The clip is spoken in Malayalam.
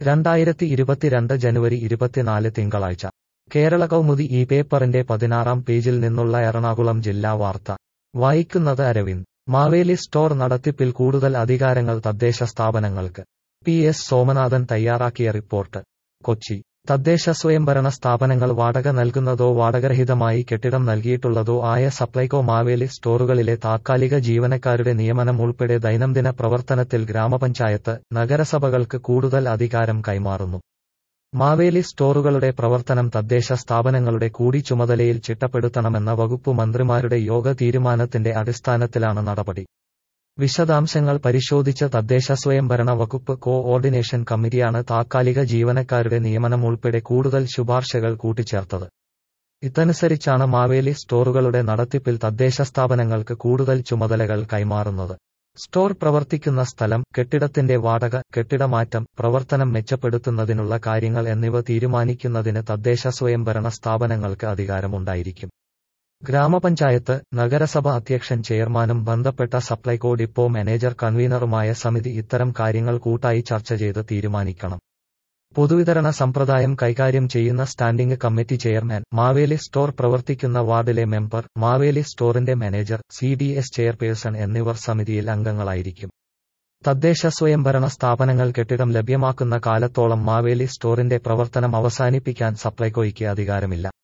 രണ്ടായിരത്തി ഇരുപത്തിരണ്ട് ജനുവരി ഇരുപത്തിനാല് തിങ്കളാഴ്ച കേരള കൗമുദി ഈ പേപ്പറിന്റെ പതിനാറാം പേജിൽ നിന്നുള്ള എറണാകുളം ജില്ലാ വാർത്ത വായിക്കുന്നത് അരവിന്ദ് മാവേലി സ്റ്റോർ നടത്തിപ്പിൽ കൂടുതൽ അധികാരങ്ങൾ തദ്ദേശ സ്ഥാപനങ്ങൾക്ക് പി എസ് സോമനാഥൻ തയ്യാറാക്കിയ റിപ്പോർട്ട് കൊച്ചി തദ്ദേശ സ്വയംഭരണ സ്ഥാപനങ്ങൾ വാടക നൽകുന്നതോ വാടകരഹിതമായി കെട്ടിടം നൽകിയിട്ടുള്ളതോ ആയ സപ്ലൈകോ മാവേലി സ്റ്റോറുകളിലെ താത്കാലിക ജീവനക്കാരുടെ നിയമനം ഉൾപ്പെടെ ദൈനംദിന പ്രവർത്തനത്തിൽ ഗ്രാമപഞ്ചായത്ത് നഗരസഭകൾക്ക് കൂടുതൽ അധികാരം കൈമാറുന്നു മാവേലി സ്റ്റോറുകളുടെ പ്രവർത്തനം തദ്ദേശ സ്ഥാപനങ്ങളുടെ കൂടി ചുമതലയിൽ ചിട്ടപ്പെടുത്തണമെന്ന വകുപ്പ് മന്ത്രിമാരുടെ യോഗ തീരുമാനത്തിന്റെ അടിസ്ഥാനത്തിലാണ് നടപടി വിശദാംശങ്ങൾ പരിശോധിച്ച തദ്ദേശ സ്വയംഭരണ വകുപ്പ് കോ ഓർഡിനേഷൻ കമ്മിറ്റിയാണ് താത്കാലിക ജീവനക്കാരുടെ നിയമനം ഉൾപ്പെടെ കൂടുതൽ ശുപാർശകൾ കൂട്ടിച്ചേർത്തത് ഇതനുസരിച്ചാണ് മാവേലി സ്റ്റോറുകളുടെ നടത്തിപ്പിൽ തദ്ദേശ സ്ഥാപനങ്ങൾക്ക് കൂടുതൽ ചുമതലകൾ കൈമാറുന്നത് സ്റ്റോർ പ്രവർത്തിക്കുന്ന സ്ഥലം കെട്ടിടത്തിന്റെ വാടക കെട്ടിടമാറ്റം പ്രവർത്തനം മെച്ചപ്പെടുത്തുന്നതിനുള്ള കാര്യങ്ങൾ എന്നിവ തീരുമാനിക്കുന്നതിന് തദ്ദേശ സ്വയംഭരണ സ്ഥാപനങ്ങൾക്ക് അധികാരമുണ്ടായിരിക്കും ഗ്രാമപഞ്ചായത്ത് നഗരസഭ അധ്യക്ഷൻ ചെയർമാനും ബന്ധപ്പെട്ട സപ്ലൈകോ ഡിപ്പോ മാനേജർ കൺവീനറുമായ സമിതി ഇത്തരം കാര്യങ്ങൾ കൂട്ടായി ചർച്ച ചെയ്ത് തീരുമാനിക്കണം പൊതുവിതരണ സമ്പ്രദായം കൈകാര്യം ചെയ്യുന്ന standing committee chairman Maveli store പ്രവർത്തിക്കുന്ന വാർഡിലെ മെമ്പർ മാവേലി സ്റ്റോറിന്റെ manager C D S chairperson എന്നിവർ സമിതിയിൽ അംഗങ്ങളായിരിക്കും തദ്ദേശ സ്വയംഭരണ സ്ഥാപനങ്ങൾ കെട്ടിടം ലഭ്യമാക്കുന്ന കാലത്തോളം മാവേലി സ്റ്റോറിന്റെ പ്രവർത്തനം അവസാനിപ്പിക്കാൻ സപ്ലൈകോയ്ക്ക് അധികാരമില്ല